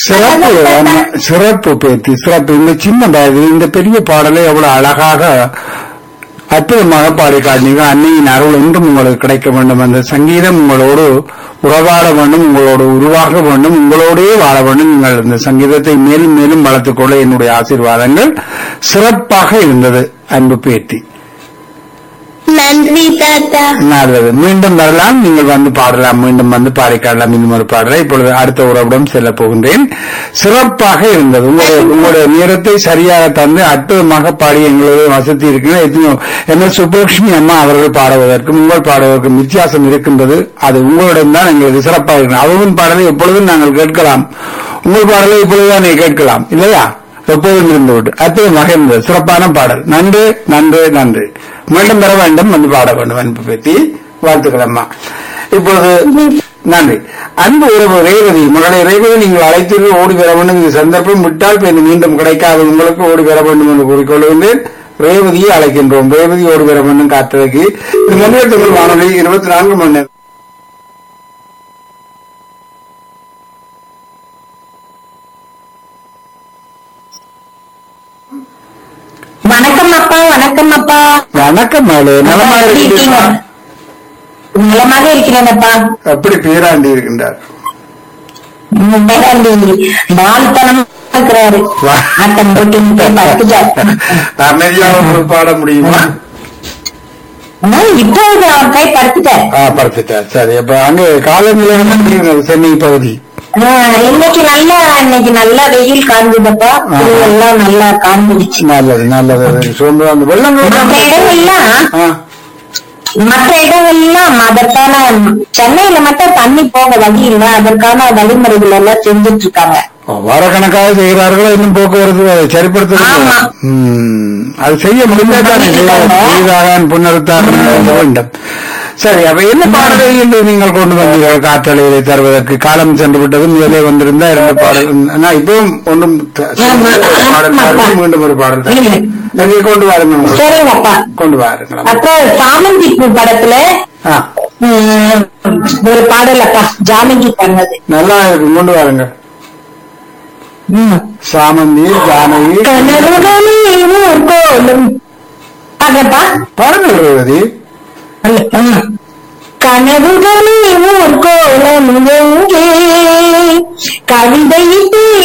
சிறப்பு ஆமா, சிறப்பு பேத்தி சிறப்பு இந்த சின்ன வயது இந்த பெரிய பாடலை எவ்வளவு அழகாக அற்புதமாக பாடி காட்டினீங்க அன்னையின் அருள் என்றும் உங்களுக்கு கிடைக்க வேண்டும் அந்த சங்கீதம் உங்களோடு உறவாட வேண்டும் உங்களோடு உருவாக வேண்டும் உங்களோடே வாழ வேண்டும் நீங்கள் இந்த சங்கீதத்தை மேலும் மேலும் வளர்த்துக் கொள்ள என்னுடைய ஆசீர்வாதங்கள் சிறப்பாக இருந்தது அன்பு பேத்தி நன்றி தாத்தா நல்லது மீண்டும் வரலாம் நீங்கள் வந்து பாடலாம் மீண்டும் வந்து பாடிக்காடலாம் இன்னும் ஒரு பாடலை இப்பொழுது அடுத்த உறவிடம் செல்ல போகின்றேன் சிறப்பாக இருந்தது உங்களுடைய உங்களுடைய நேரத்தை சரியாக தந்து அற்புதமாக பாடி எங்களுடைய வசதி இருக்கிறது எத்தனையோ என்ன சுப்பலட்சுமி அம்மா அவர்கள் பாடுவதற்கும் உங்கள் பாடுவதற்கும் வித்தியாசம் இருக்கின்றது அது உங்களிடம் தான் எங்களுக்கு சிறப்பாக இருக்கிறது அவர்களின் பாடலை எப்பொழுதும் நாங்கள் கேட்கலாம் உங்கள் பாடலை இப்பொழுதுதான் கேட்கலாம் இல்லையா எப்போதும் இருந்து விட்டு அற்புதமாக இருந்தது சிறப்பான பாடல் நன்று நன்று நன்று மீண்டும் பெற வேண்டும் வந்து பாட வேண்டும் அன்பு பேத்தி வாழ்த்துக்கள் அம்மா இப்பொழுது நன்றி அன்பு உறவு ரேவதி மகளை ரேவதி நீங்கள் அழைத்தீர்கள் ஓடி வர வேண்டும் இந்த சந்தர்ப்பம் விட்டால் பின் மீண்டும் கிடைக்காத உங்களுக்கு ஓடி வர வேண்டும் என்று கூறிக்கொள்கின்றேன் ரேவதியை அழைக்கின்றோம் ரேவதி ஓடி வர வேண்டும் காத்திருக்கு இது மனித தமிழ் வானொலி இருபத்தி நான்கு மணி நேரம் வணக்கம் அப்பா வணக்கம் அப்பா வணக்கம் மகளே நலமாக எப்படி இருக்கீங்க இருக்கிறீர்களா? நலமாக இருக்கிறேன் அப்பா எப்படி பேராண்டி இருக்கின்றார் பேராண்டி வாழ்த்தனம் இருக்கிறாரு வா. ஆட்டம் போட்டு படுத்துட்டார் அமைதியாக பாட முடியுமா இப்போ அவர் கை படுத்துட்டார் ஆ படுத்துட்டார் சரி அப்ப அங்க காலநிலை என்ன எப்படி இருந்தது சென்னை பகுதி ஆ, இன்னைக்கு நல்லா இன்னைக்கு நல்லா வெயில் காஞ்சுதப்பா ஆ. எல்லாம் நல்லா காஞ்சிடுச்சு நல்லது நல்லது சோம்பு அந்த வெள்ளங்கள் மற்ற இடங்கள்லாம் ஆ, மற்ற இடங்கள்லாம் அதற்கான சென்னையில மட்டும் தண்ணி போக வழி இல்லை அதற்கான வழிமுறைகள் எல்லாம் செஞ்சுட்டு இருக்காங்க வாரக்கணக்காக செய்கிறார்கள் இன்னும் போக்குவரத்து அதை சரிப்படுத்த ஆமா. ம், அது செய்ய முடிந்தாதான் செய்தாக புனருத்தாக வேண்டும் சரி அப்ப என்ன பாடலை என்று நீங்கள் கொண்டு வந்தீர்கள் காற்றலையை தருவதற்கு காலம் சென்று விட்டது முதலே வந்திருந்தா இரண்டு பாடல் நான் இப்பவும் ஒன்றும் த- ஆமா. பாடல் தருவேன், மீண்டும் ஒரு பாடல் தருவேன். நீங்க கொண்டு வாருங்கள் உங்களுக்கு. சரிங்கப்பா கொண்டு வாருங்கள் அப்புறம் சாமந்தி பூ படத்துல ஆ, ம், ஒரு பாடல் அப்பா ஜானகி பண்ணது நல்லா இருக்கு கொண்டு வாருங்க சாமந்தி ஜானகி கனவுகளில் ஊர் கோலம் அதப்பா பாருங்கள் ரேவதி கனவுகளில் ஊர் கோலம் எங்கே கவிதை